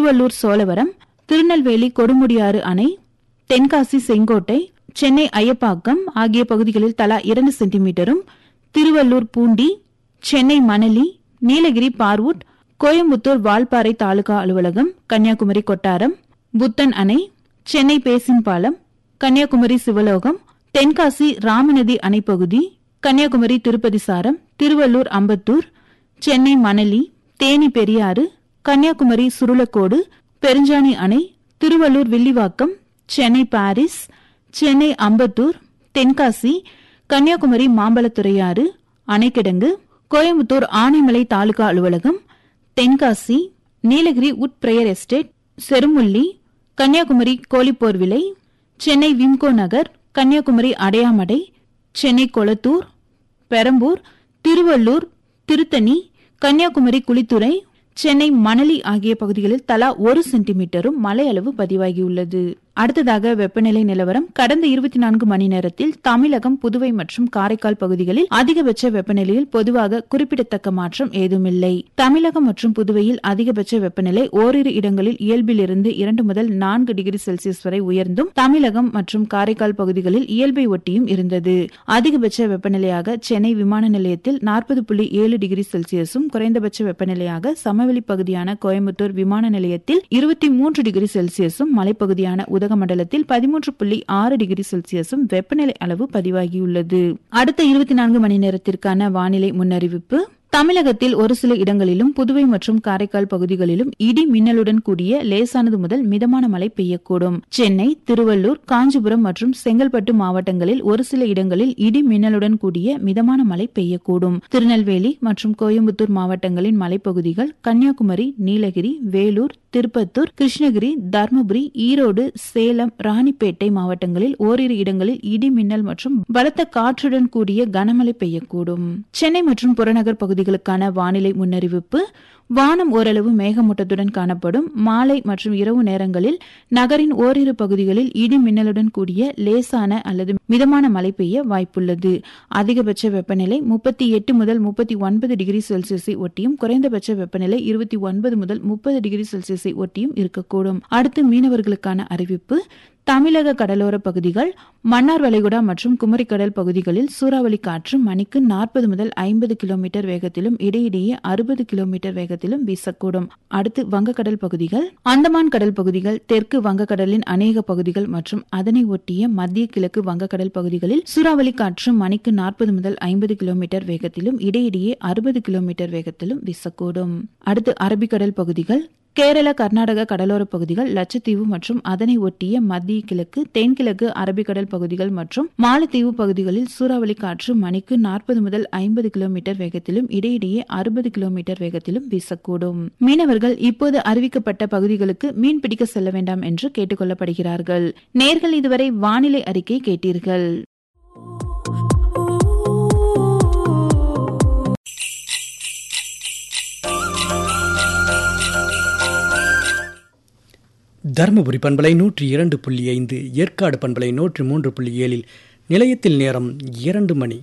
திருவள்ளூர் சோழவரம் திருநெல்வேலி கொடுமுடியாறு அணை தென்காசி செங்கோட்டை சென்னை ஐயப்பாக்கம் ஆகிய பகுதிகளில் தலா இரண்டு சென்டிமீட்டரும் திருவள்ளூர் பூண்டி சென்னை மணலி நீலகிரி பார்வுட் கோயம்புத்தூர் வால்பாறை தாலுகா அலுவலகம் கன்னியாகுமரி கொட்டாரம் புத்தன் அணை சென்னை பேசின்பாலம் கன்னியாகுமரி சிவலோகம் தென்காசி ராமநதி அணை பகுதி கன்னியாகுமரி திருப்பதி சாரம் திருவள்ளூர் அம்பத்தூர் சென்னை மணலி தேனி பெரியாறு கன்னியாகுமரி சுருளக்கோடு பெருஞ்சாணி அணை திருவள்ளூர் வில்லிவாக்கம் சென்னை பாரிஸ் சென்னை அம்பத்தூர் தென்காசி கன்னியாகுமரி மாம்பலத்துறையாறு அணைக்கிடங்கு கோயம்புத்தூர் ஆனைமலை தாலுகா அலுவலகம் Tenkasi Nilgiri Woodbriar estate Cherumulli Kanyakumari Kozhipporvilai Chennai Wimco Nagar Kanyakumari Adayamadai Chennai Kolathur Perambur Thiruvallur Thiruthani Kanyakumari Kuzhithurai Chennai Manali ஆகிய பகுதிகளில் தலா ஒரு சென்டிமீட்டரும் மழை அளவு பதிவாகியுள்ளது அடுத்ததாக வெப்பநிலை நிலவரம் கடந்த இருபத்தி நான்கு மணி நேரத்தில் தமிழகம் புதுவை மற்றும் காரைக்கால் பகுதிகளில் அதிகபட்ச வெப்பநிலையில் பொதுவாக குறிப்பிடத்தக்க மாற்றம் ஏதுமில்லை தமிழகம் மற்றும் புதுவையில் அதிகபட்ச வெப்பநிலை ஓரிரு இடங்களில் இயல்பிலிருந்து இரண்டு முதல் நான்கு டிகிரி செல்சியஸ் வரை உயர்ந்தும் தமிழகம் மற்றும் காரைக்கால் பகுதிகளில் இயல்பை ஒட்டியும் இருந்தது அதிகபட்ச வெப்பநிலையாக சென்னை விமான நிலையத்தில் நாற்பது புள்ளி ஏழு டிகிரி செல்சியஸும் குறைந்தபட்ச வெப்பநிலையாக சமவெளி பகுதியான கோயம்புத்தூர் விமான நிலையத்தில் இருபத்தி மூன்று டிகிரி செல்சியஸும் மலைப்பகுதியான உதகமண்டலத்தில் பதிமூன்று புள்ளி ஆறு டிகிரி செல்சியஸும் வெப்பநிலை அளவு பதிவாகியுள்ளது அடுத்த இருபத்தி நான்கு மணி நேரத்திற்கான வானிலை முன்னறிவிப்பு தமிழகத்தில் ஒரு சில இடங்களிலும் புதுவை மற்றும் காரைக்கால் பகுதிகளிலும் இடி மின்னலுடன் கூடிய லேசானது முதல் மிதமான மழை பெய்யக்கூடும் சென்னை திருவள்ளூர் காஞ்சிபுரம் மற்றும் செங்கல்பட்டு மாவட்டங்களில் ஒரு சில இடங்களில் இடி மின்னலுடன் கூடிய மிதமான மழை பெய்யக்கூடும் திருநெல்வேலி மற்றும் கோயம்புத்தூர் மாவட்டங்களின் மலைப்பகுதிகள் கன்னியாகுமரி நீலகிரி வேலூர் திருப்பத்தூர் கிருஷ்ணகிரி தருமபுரி ஈரோடு சேலம் ராணிப்பேட்டை மாவட்டங்களில் ஓரிரு இடங்களில் இடி மின்னல் மற்றும் பலத்த காற்றுடன் கூடிய கனமழை பெய்யக்கூடும் சென்னை மற்றும் புறநகர் பகுதிகளுக்கான வானிலை முன்னறிவிப்பு வானம் ஓரளவு மேகமூட்டத்துடன் காணப்படும் மாலை மற்றும் இரவு நேரங்களில் நகரின் ஓரிரு பகுதிகளில் இடி மின்னலுடன் கூடிய லேசான அல்லது மிதமான மழை பெய்ய வாய்ப்புள்ளது அதிகபட்ச வெப்பநிலை முப்பத்தி எட்டு முதல் முப்பத்தி ஒன்பது டிகிரி செல்சியஸை ஒட்டியும் குறைந்தபட்ச வெப்பநிலை இருபத்தி ஒன்பது முதல் முப்பது டிகிரி செல்சியஸை ஒட்டியும் இருக்கக்கூடும் அடுத்து மீனவர்களுக்கான அறிவிப்பு தமிழக கடலோர பகுதிகள் மன்னார் வளைகுடா மற்றும் குமரிக்கடல் பகுதிகளில் சூறாவளி காற்று மணிக்கு நாற்பது முதல் ஐம்பது கிலோமீட்டர் வேகத்திலும் இடையிடையே அறுபது கிலோமீட்டர் வேகத்திலும் வீசக்கூடும் அடுத்து வங்கக்கடல் பகுதிகள் அந்தமான் கடல் பகுதிகள் தெற்கு வங்கக்கடலின் அநேக பகுதிகள் மற்றும் அதனை ஒட்டிய மத்திய கிழக்கு வங்கக்கடல் பகுதிகளில் சூறாவளி காற்று மணிக்கு நாற்பது முதல் ஐம்பது கிலோமீட்டர் வேகத்திலும் இடையிடையே அறுபது கிலோமீட்டர் வேகத்திலும் வீசக்கூடும் அடுத்து அரபிக்கடல் பகுதிகள் கேரள கர்நாடக கடலோர பகுதிகள் லட்சத்தீவு மற்றும் அதனை ஒட்டிய மத்திய கிழக்கு தென்கிழக்கு அரபிக்கடல் பகுதிகள் மற்றும் மாலத்தீவு பகுதிகளில் சூறாவளி காற்று மணிக்கு நாற்பது முதல் ஐம்பது கிலோமீட்டர் வேகத்திலும் இடையிடையே அறுபது கிலோமீட்டர் வேகத்திலும் வீசக்கூடும் மீனவர்கள் இப்போது அறிவிக்கப்பட்ட பகுதிகளுக்கு மீன் பிடிக்க செல்ல வேண்டாம் என்று கேட்டுக் கொள்ளப்படுகிறார்கள் நேர்கள் இதுவரை வானிலை அறிக்கை கேட்டீர்கள் தருமபுரி பண்பலை நூற்றி இரண்டு புள்ளி ஐந்து ஏற்காடு பண்பலை நூற்றி மூன்று புள்ளி ஏழில் நிலையத்தில் நேரம் இரண்டு மணி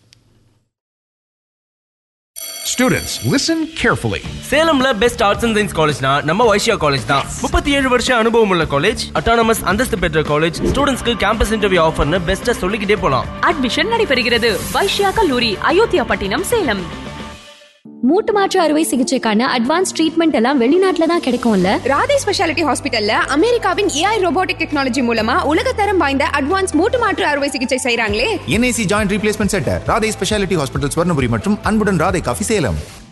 Students, listen carefully. சேலம்ல பெஸ்ட் ஆர்ட்ஸ் அண்ட் சயின்ஸ் காலேஜ்னா நம்ம வைஷ்யா காலேஜ் தான் முப்பத்தி ஏழு வருஷம் அனுபவம் உள்ள காலேஜ் அட்டானமஸ் அந்தஸ்து பெற்ற காலேஜ் ஸ்டூடெண்ட்ஸ்க்கு கேம்பஸ் இன்டர்வியூ ஆஃபர்னு பெஸ்ட்டா சொல்லிக்கிட்டே போலாம் அட்மிஷன் நடைபெறுகிறது வைஷ்யா கல்லூரி அயோத்தியா பட்டினம் சேலம் மூட்டு மாற்று அறுவை சிகிச்சைக்கான அட்வான்ஸ் ட்ரீட்மெண்ட் எல்லாம் வெளிநாட்டுல தான் கிடைக்கும்ல ராதே ஸ்பெஷாலிட்டி ஹாஸ்பிட்டல்ல அமெரிக்காவின் ஏஐ ரோபோட்டிக் டெக்னாலஜி மூலமா உலகத்தரம் வாய்ந்த அட்வான்ஸ் மூட்டு மாற்று அறுவை சிகிச்சை செய்றாங்களே NIC joint replacement centre Radhai speciality hospital Swarnapuri மற்றும் அன்புடன் ராதை காஃபி சேலம்